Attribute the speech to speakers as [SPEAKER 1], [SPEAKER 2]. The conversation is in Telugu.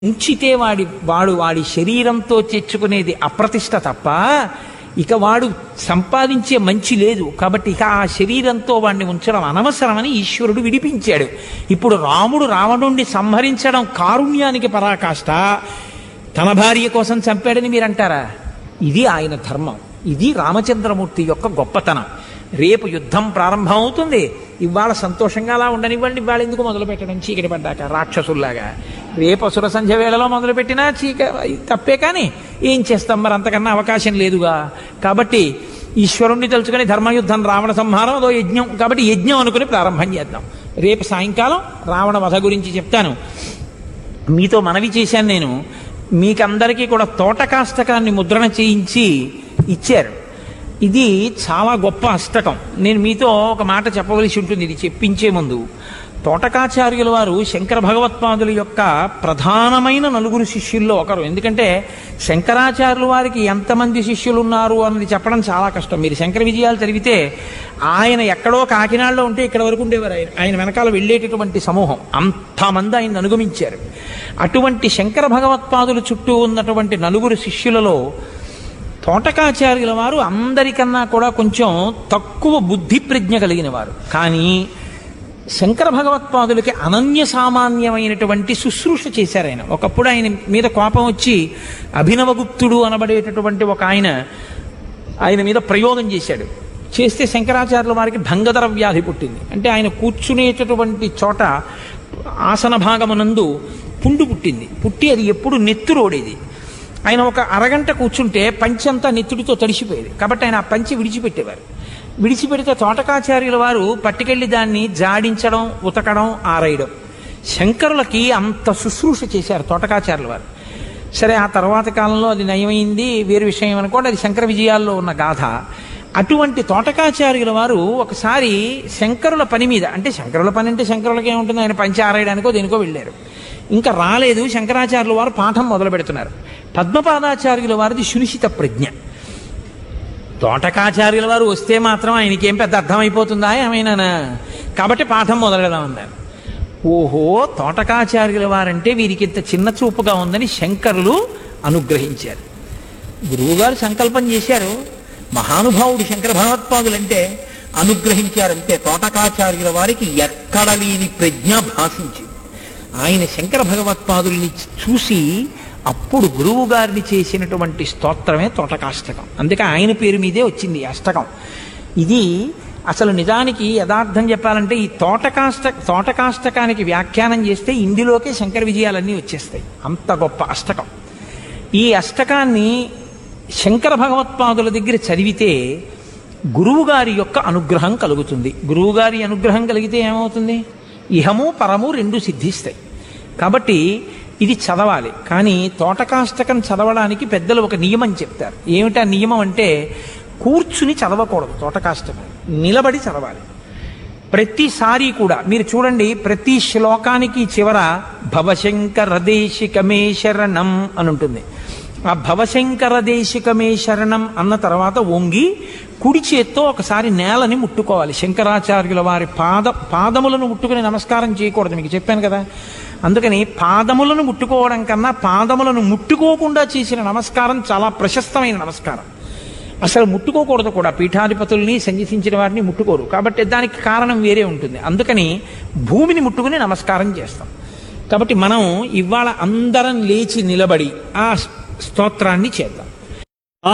[SPEAKER 1] ఉంచితే వాడి వాడు వాడి శరీరంతో తెచ్చుకునేది అప్రతిష్ట తప్ప ఇక వాడు సంపాదించే మంచి లేదు కాబట్టి ఇక ఆ శరీరంతో వాడిని ఉంచడం అనవసరమని ఈశ్వరుడు విడిపించాడు ఇప్పుడు రాముడు రావణుణ్ణి సంహరించడం కారుణ్యానికి పరాకాష్ట తన భార్య కోసం చంపాడని మీరంటారా ఇది ఆయన ధర్మం ఇది రామచంద్రమూర్తి యొక్క గొప్పతనం రేపు యుద్ధం ప్రారంభమవుతుంది ఇవాళ సంతోషంగా అలా ఉండనివ్వండి ఇవాళ ఎందుకు మొదలు పెట్టడం చీకటి పడ్డాక రాక్షసుల్లాగా రేపు అసుర సంధ్య వేళలో మొదలుపెట్టినా చీక తప్పే కానీ ఏం చేస్తాం మరి అంతకన్నా అవకాశం లేదుగా కాబట్టి ఈశ్వరుణ్ణి తెలుసుకుని ధర్మయుద్ధం రావణ సంహారం అదో యజ్ఞం కాబట్టి యజ్ఞం అనుకుని ప్రారంభం చేద్దాం రేపు సాయంకాలం రావణ వధ గురించి చెప్తాను మీతో మనవి చేశాను నేను మీకందరికీ కూడా తోటకాష్టకాన్ని ముద్రణ చేయించి ఇచ్చారు ఇది చాలా గొప్ప అష్టకం నేను మీతో ఒక మాట చెప్పవలసి ఉంటుంది ఇది చెప్పించే ముందు తోటకాచార్యుల వారు శంకర భగవత్పాదుల యొక్క ప్రధానమైన నలుగురు శిష్యుల్లో ఒకరు ఎందుకంటే శంకరాచార్యుల వారికి ఎంతమంది శిష్యులు ఉన్నారు అన్నది చెప్పడం చాలా కష్టం మీరు శంకర విజయాలు చదివితే ఆయన ఎక్కడో కాకినాడలో ఉంటే ఇక్కడ వరకు ఉండేవారు ఆయన ఆయన వెనకాల వెళ్ళేటటువంటి సమూహం అంతమంది ఆయన అనుగమించారు అటువంటి శంకర భగవత్పాదుల చుట్టూ ఉన్నటువంటి నలుగురు శిష్యులలో తోటకాచార్యుల వారు అందరికన్నా కూడా కొంచెం తక్కువ బుద్ధి ప్రజ్ఞ కలిగిన వారు కానీ శంకర భగవత్పాదులకి అనన్య సామాన్యమైనటువంటి శుశ్రూష చేశారు ఆయన ఒకప్పుడు ఆయన మీద కోపం వచ్చి అభినవగుప్తుడు అనబడేటటువంటి ఒక ఆయన ఆయన మీద ప్రయోగం చేశాడు చేస్తే శంకరాచార్యుల వారికి భంగధర వ్యాధి పుట్టింది అంటే ఆయన కూర్చునేటటువంటి చోట ఆసన భాగమునందు పుండు పుట్టింది పుట్టి అది ఎప్పుడు నెత్తురోడేది ఆయన ఒక అరగంట కూర్చుంటే పంచి అంతా నెత్తుడితో తడిసిపోయేది కాబట్టి ఆయన ఆ పంచి విడిచిపెట్టేవారు విడిచిపెడితే తోటకాచార్యుల వారు పట్టుకెళ్ళి దాన్ని జాడించడం ఉతకడం ఆరేయడం శంకరులకి అంత శుశ్రూష చేశారు తోటకాచార్యుల వారు సరే ఆ తర్వాత కాలంలో అది నయమైంది వేరు విషయం అనుకోండి అది శంకర విజయాల్లో ఉన్న గాథ అటువంటి తోటకాచార్యుల వారు ఒకసారి శంకరుల పని మీద అంటే శంకరుల పని అంటే శంకరులకి ఏముంటుంది ఆయన పంచి ఆరేయడానికో దేనికో వెళ్ళారు ఇంకా రాలేదు శంకరాచార్యుల వారు పాఠం మొదలు పెడుతున్నారు పద్మపాదాచార్యుల వారిది సునిశ్చిత ప్రజ్ఞ తోటకాచార్యుల వారు వస్తే మాత్రం ఆయనకి ఏం పెద్ద అర్థమైపోతుందా ఏమైనా కాబట్టి పాఠం మొదలెడదామన్నారు ఓహో తోటకాచార్యుల వారంటే వీరికి ఇంత చిన్న చూపుగా ఉందని శంకరులు అనుగ్రహించారు గురువుగారు సంకల్పం చేశారు మహానుభావుడు శంకర భగవత్పాదులంటే అనుగ్రహించారంటే తోటకాచార్యుల వారికి ఎక్కడ లేని ప్రజ్ఞ భాషించింది ఆయన శంకర భగవత్పాదుల్ని చూసి అప్పుడు గురువు గారిని చేసినటువంటి స్తోత్రమే తోటకాష్టకం అందుకే ఆయన పేరు మీదే వచ్చింది ఈ అష్టకం ఇది అసలు నిజానికి యథార్థం చెప్పాలంటే ఈ తోటకాష్ట తోటకాష్టకానికి వ్యాఖ్యానం చేస్తే ఇందులోకే శంకర విజయాలన్నీ వచ్చేస్తాయి అంత గొప్ప అష్టకం ఈ అష్టకాన్ని శంకర భగవత్పాదుల దగ్గర చదివితే గురువుగారి యొక్క అనుగ్రహం కలుగుతుంది గురువుగారి అనుగ్రహం కలిగితే ఏమవుతుంది ఇహము పరము రెండు సిద్ధిస్తాయి కాబట్టి ఇది చదవాలి కానీ తోటకాష్టకం చదవడానికి పెద్దలు ఒక నియమం చెప్తారు ఏమిటా నియమం అంటే కూర్చుని చదవకూడదు తోటకాష్టకం నిలబడి చదవాలి ప్రతిసారి కూడా మీరు చూడండి ప్రతి శ్లోకానికి చివర భవశంకర దేశికమే శరణం అని ఉంటుంది ఆ భవశంకర దేశికమే శరణం అన్న తర్వాత వంగి కుడి చేత్తో ఒకసారి నేలని ముట్టుకోవాలి శంకరాచార్యుల వారి పాద పాదములను ముట్టుకుని నమస్కారం చేయకూడదు మీకు చెప్పాను కదా అందుకని పాదములను ముట్టుకోవడం కన్నా పాదములను ముట్టుకోకుండా చేసిన నమస్కారం చాలా ప్రశస్తమైన నమస్కారం అసలు ముట్టుకోకూడదు కూడా పీఠాధిపతుల్ని సంజసించిన వారిని ముట్టుకోరు కాబట్టి దానికి కారణం వేరే ఉంటుంది అందుకని భూమిని ముట్టుకుని నమస్కారం చేస్తాం కాబట్టి మనం ఇవాళ అందరం లేచి నిలబడి ఆ స్తోత్రాన్ని చేద్దాం